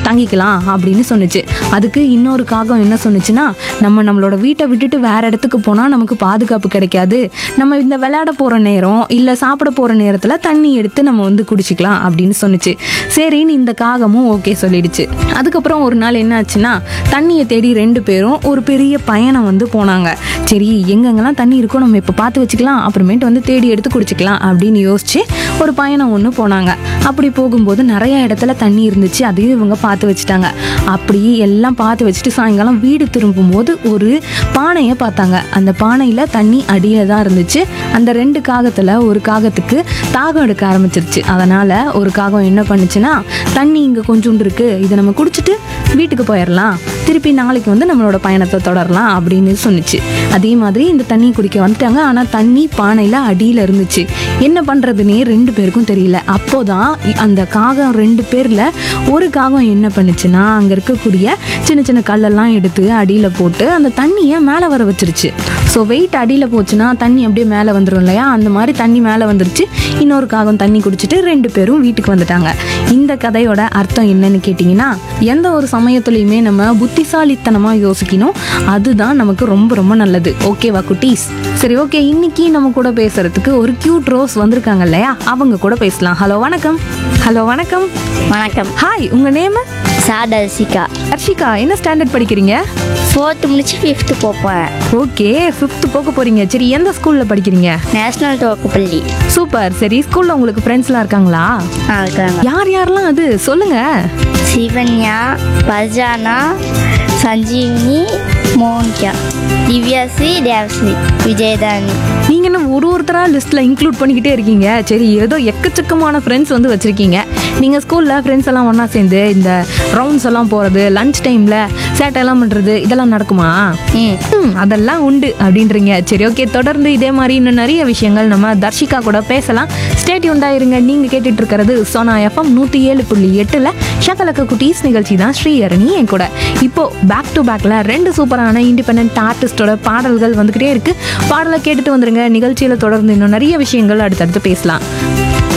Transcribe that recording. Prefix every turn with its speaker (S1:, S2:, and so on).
S1: தங்கிக்கலாம் அப்படின்னு சொன்னுச்சு அதுக்கு இன்னொரு காகம் என்ன சொன்னுச்சுன்னா நம்ம நம்மளோட வீட்டை விட்டுட்டு வேற இடத்துக்கு போனால் நமக்கு பாதுகாப்பு கிடைக்காது நம்ம இந்த விளையாட போகிற நேரம் இல்லை சாப்பிட போகிற நேரத்தில் தண்ணி எடுத்து நம்ம வந்து குடிச்சிக்கலாம் அப்படின்னு சொன்னுச்சு சரின்னு இந்த காகமும் ஓகே சொல்லிடுச்சு அதுக்கப்புறம் ஒரு நாள் என்ன ஆச்சுன்னா தண்ணியை தேடி ரெண்டு பேரும் ஒரு பெரிய பயணம் வந்து போனாங்க சரி எங்கெங்கெல்லாம் தண்ணி இருக்கோ நம்ம இப்போ பார்த்து வச்சுக்கலாம் அப்புறமேட்டு வந்து தேடி எடுத்து குடிச்சிக்கலாம் அப்படின்னு யோசிச்சு ஒரு பயணம் ஒன்று போனாங்க அப்படி போகும்போது நிறைய இடத்துல தண்ணி இருந்துச்சு அதையும் இவங்க பார்த்து வச்சுட்டாங்க அப்படி எல்லாம் பார்த்து வச்சுட்டு சாயங்காலம் வீடு திரும்பும்போது ஒரு பானையை பார்த்தாங்க அந்த பானையில் தண்ணி அடியில் தான் இருந்துச்சு அந்த ரெண்டு காகத்தில் ஒரு காகத்துக்கு தாகம் எடுக்க ஆரம்பிச்சிருச்சு அதனால் ஒரு காகம் என்ன பண்ணுச்சுன்னா தண்ணி இங்கே கொஞ்சோண்டு இருக்குது இதை நம்ம குடிச்சிட்டு வீட்டுக்கு போயிடலாம் திருப்பி நாளைக்கு வந்து நம்மளோட பயணத்தை தொடரலாம் அப்படின்னு சொன்னுச்சு அதே மாதிரி இந்த தண்ணி குடிக்க வந்துட்டாங்க ஆனால் தண்ணி பானையில் அடியில் இருந்துச்சு என்ன பண்ணுறதுனே ரெண்டு பேருக்கும் தெரியல அப்போதான் இ- அந்த காகம் ரெண்டு பேரில் ஒரு காகம் என்ன பண்ணுச்சுன்னா அங்கே இருக்கக்கூடிய சின்ன சின்ன கல்லெல்லாம் எடுத்து அடியில் போட்டு அந்த தண்ணியை மேலே வர வச்சிருச்சு ஸோ வெயிட் அடியில் போச்சுன்னா தண்ணி அப்படியே மேலே வந்துடும் இல்லையா அந்த மாதிரி தண்ணி மேலே வந்துருச்சு இன்னொரு காகம் தண்ணி குடிச்சிட்டு ரெண்டு பேரும் வீட்டுக்கு வந்துட்டாங்க இந்த கதையோட அர்த்தம் என்னன்னு கேட்டிங்கன்னா எந்த ஒரு சமயத்துலையுமே நம்ம புத்திசாலித்தனமாக யோசிக்கணும் அதுதான் நமக்கு ரொம்ப ரொம்ப நல்லது ஓகேவா குட்டீஸ் சரி ஓகே இன்னைக்கு நம்ம கூட பேசுறதுக்கு ஒரு கியூட் ரோஸ் வந்திருக்காங்க இல்லையா அவங்க கூட பேசலாம் ஹலோ வணக்கம் ஹலோ வணக்கம்
S2: வணக்கம்
S1: ஹாய் உங்க நேம்
S2: சாதர்சிகா
S1: ஹர்ஷிகா என்ன ஸ்டாண்டர்ட் படிக்கிறீங்க
S2: ஃபோர்த்து முடிச்சு ஃபிஃப்த்து போப்பேன்
S1: ஓகே ஃபிஃப்த் போக போறீங்க சரி எந்த ஸ்கூல்ல படிக்கிறீங்க
S2: நேஷ்னல் துவக்கப்பள்ளி
S1: சூப்பர் சரி ஸ்கூல்ல உங்களுக்கு ஃப்ரெண்ட்ஸ்லாம் இருக்காங்களா
S2: ஆ இருக்காங்க
S1: யார் யாரெல்லாம் அது சொல்லுங்க
S2: சிவன்யா பர்ஜானா சஞ்சீவினி மோனிகா திவ்யாஸ்ரீ தேவஸ்ரீ விஜயதானி
S1: நீங்க என்ன ஒரு ஒருத்தரா லிஸ்ட்ல இன்க்ளூட் பண்ணிக்கிட்டே இருக்கீங்க சரி ஏதோ எக்கச்சக்கமான ஃப்ரெண்ட்ஸ் வந்து வச்சிருக்கீங்க நீங்க ஸ்கூல்ல ஃப்ரெண்ட்ஸ் எல்லாம் ஒண்ணா சேர்ந்து இந்த ரவுண்ட்ஸ் எல்லாம் போறது லஞ்ச் டைம்ல சேட்டை எல்லாம் பண்றது இதெல்லாம் நடக்குமா
S2: ம்
S1: ம், அதெல்லாம் உண்டு அப்படின்றீங்க சரி ஓகே தொடர்ந்து இதே மாதிரி இன்னும் நிறைய விஷயங்கள் நம்ம தர்ஷிகா கூட பேசலாம் ஸ்டேட் உண்டாயிருங்க நீங்க கேட்டுட்டு இருக்கிறது சோனா எஃப்எம் நூத்தி ஏழு புள்ளி எட்டுல ஷகலக்க குட்டீஸ் நிகழ்ச்சி தான் ஸ்ரீஹரணி என் கூட இப்போ பேக் டு பேக்ல ரெண்டு சூப்பரான இண்டிபெண்ட் ஆர்டிஸ்டோட பாடல்கள் வந்துகிட்டே இருக்கு பாடலை கேட்டுட்டு வந்துருங்க நிகழ்ச்சியில தொடர்ந்து இன்னும் நிறைய விஷயங்கள் அடுத்தடுத்து பேசலாம்